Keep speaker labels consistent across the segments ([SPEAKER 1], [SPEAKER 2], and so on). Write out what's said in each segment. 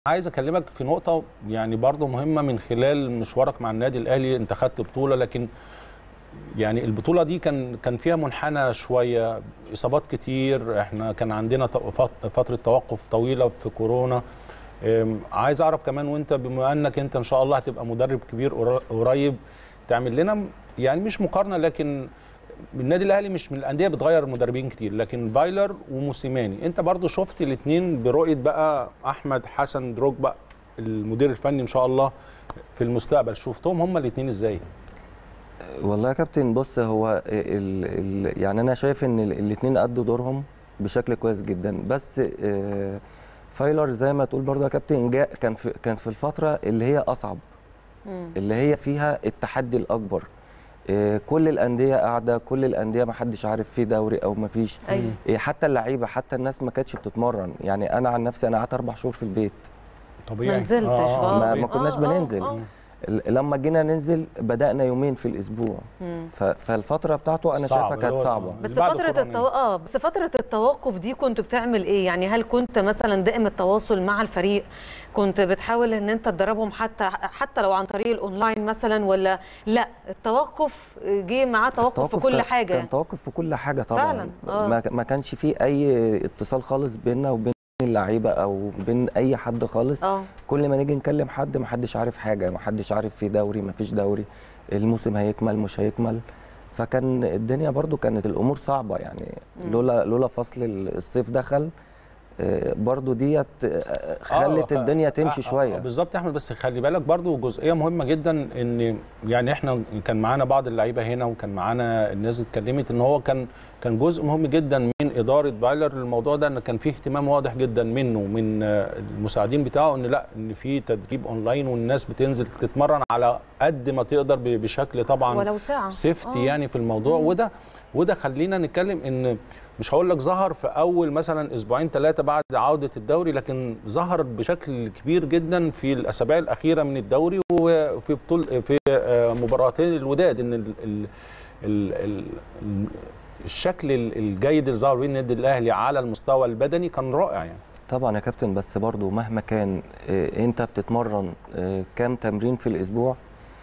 [SPEAKER 1] عايز اكلمك في نقطه يعني برضو مهمه من خلال مشوارك مع النادي الاهلي انت خدت بطوله لكن يعني البطوله دي كان كان فيها منحنى شويه اصابات كتير احنا كان عندنا ت- فت- فتره توقف طويله في كورونا أم، عايز اعرف كمان وانت بما انك انت ان شاء الله هتبقى مدرب كبير قر- قريب تعمل لنا م- يعني مش مقارنه لكن النادي الاهلي مش من الانديه بتغير مدربين كتير لكن فايلر وموسيماني انت برضو شفت الاثنين برؤيه بقى احمد حسن دروجبا المدير الفني ان شاء الله في المستقبل شفتهم هما الاثنين ازاي
[SPEAKER 2] والله يا كابتن بص هو ال ال يعني انا شايف ان الاثنين ادوا دورهم بشكل كويس جدا بس آه، فايلر زي ما تقول برضه يا كابتن جاء كان في كان في الفتره اللي هي اصعب اللي هي فيها التحدي الاكبر آه، كل الانديه قاعده كل الانديه ما حدش عارف في دوري او ما فيش
[SPEAKER 3] ايوه
[SPEAKER 2] آه، حتى اللعيبه حتى الناس ما كانتش بتتمرن يعني انا عن نفسي انا قعدت اربع شهور في البيت
[SPEAKER 1] طبيعي
[SPEAKER 3] ما نزلتش، آه.
[SPEAKER 2] ما,
[SPEAKER 1] طبيعي.
[SPEAKER 2] ما كناش
[SPEAKER 3] آه، آه،
[SPEAKER 2] بننزل
[SPEAKER 3] آه.
[SPEAKER 2] ال- لما جينا ننزل بدانا يومين في الاسبوع
[SPEAKER 3] مم.
[SPEAKER 2] ف- فالفتره بتاعته انا
[SPEAKER 1] صعب،
[SPEAKER 2] شايفها كانت
[SPEAKER 1] اللي هو-
[SPEAKER 2] صعبه
[SPEAKER 3] بس
[SPEAKER 1] اللي بعد
[SPEAKER 3] فترة
[SPEAKER 1] كورونا.
[SPEAKER 3] التو... اه بس فترة التوقف دي كنت بتعمل ايه؟ يعني هل كنت مثلا دائم التواصل مع الفريق؟ كنت بتحاول ان انت تدربهم حتى حتى لو عن طريق الاونلاين مثلا ولا لا التوقف جه معاه توقف في كل
[SPEAKER 2] كان-
[SPEAKER 3] حاجة
[SPEAKER 2] كان توقف في كل حاجه طبعا
[SPEAKER 3] فعلا، آه.
[SPEAKER 2] ما ما كانش فيه اي اتصال خالص بيننا وبين اللعيبه او بين اي حد خالص
[SPEAKER 3] اه
[SPEAKER 2] كل ما نيجي نكلم حد ما حدش عارف حاجه ما حدش عارف في دوري ما فيش دوري الموسم هيكمل مش هيكمل فكان الدنيا برضو كانت الامور صعبه يعني لولا لولا فصل الصيف دخل آه، برضو ديت آه، خلت
[SPEAKER 1] آه،
[SPEAKER 2] الدنيا
[SPEAKER 1] آه،
[SPEAKER 2] تمشي
[SPEAKER 1] آه،
[SPEAKER 2] شويه
[SPEAKER 1] بالظبط يا احمد بس خلي بالك برضو جزئيه مهمه جدا ان يعني احنا كان معانا بعض اللعيبه هنا وكان معانا الناس اتكلمت ان هو كان كان جزء مهم جدا من اداره فايلر للموضوع ده ان كان فيه اهتمام واضح جدا منه ومن آه، المساعدين بتاعه ان لا ان في تدريب اونلاين والناس بتنزل تتمرن على قد ما تقدر ب- بشكل طبعا
[SPEAKER 3] ولو ساعة
[SPEAKER 1] سيفتي
[SPEAKER 3] آه.
[SPEAKER 1] يعني في الموضوع وده وده خلينا نتكلم ان مش هقول لك ظهر في اول مثلا اسبوعين ثلاثه بعد عوده الدوري لكن ظهر بشكل كبير جدا في الاسابيع الاخيره من الدوري وفي بطول في آه، مباراتين الوداد ان ال ال ال ال ال الشكل ال- الجيد اللي ظهر بيه النادي الاهلي على المستوى البدني كان رائع يعني
[SPEAKER 2] طبعا يا كابتن بس برضو مهما كان آه، انت بتتمرن آه، كام تمرين في الاسبوع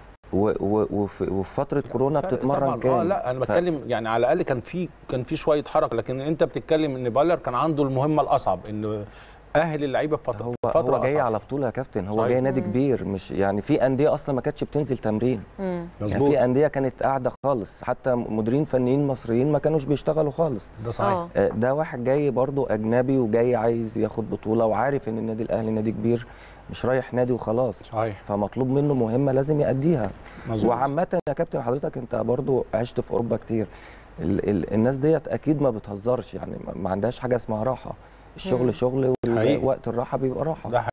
[SPEAKER 2] و- و- وفي وفي فتره كورونا
[SPEAKER 1] فرق
[SPEAKER 2] بتتمرن
[SPEAKER 1] طبعاً.
[SPEAKER 2] كام
[SPEAKER 1] اه لا انا
[SPEAKER 2] ف-
[SPEAKER 1] بتكلم يعني على الاقل كان في كان في شويه حركه لكن انت بتتكلم ان بايلر كان عنده المهمه الاصعب ان اهل اللعيبه في فتره
[SPEAKER 2] هو
[SPEAKER 1] فتره
[SPEAKER 2] هو جاي
[SPEAKER 1] أصعب.
[SPEAKER 2] على بطوله يا كابتن هو
[SPEAKER 1] صحيح.
[SPEAKER 2] جاي نادي كبير مش يعني في انديه اصلا ما كانتش بتنزل تمرين
[SPEAKER 3] مم.
[SPEAKER 2] يعني
[SPEAKER 1] مظبوط
[SPEAKER 2] في انديه كانت قاعده خالص حتى مديرين فنيين مصريين ما كانوش بيشتغلوا خالص
[SPEAKER 1] ده صحيح
[SPEAKER 3] اه
[SPEAKER 2] آه، ده واحد جاي برضو اجنبي وجاي عايز ياخد بطوله وعارف ان النادي الاهلي نادي كبير مش رايح نادي وخلاص
[SPEAKER 1] صحيح
[SPEAKER 2] فمطلوب منه مهمه لازم يأديها
[SPEAKER 1] مظبوط
[SPEAKER 2] وعامة يا كابتن حضرتك انت برضو عشت في اوروبا كتير ال ال الناس ديت اكيد ما بتهزرش يعني ما- ما عندهاش حاجه اسمها راحه الشغل
[SPEAKER 3] مم.
[SPEAKER 2] شغل
[SPEAKER 1] حقيقي.
[SPEAKER 2] ووقت الراحه بيبقى راحه
[SPEAKER 1] ده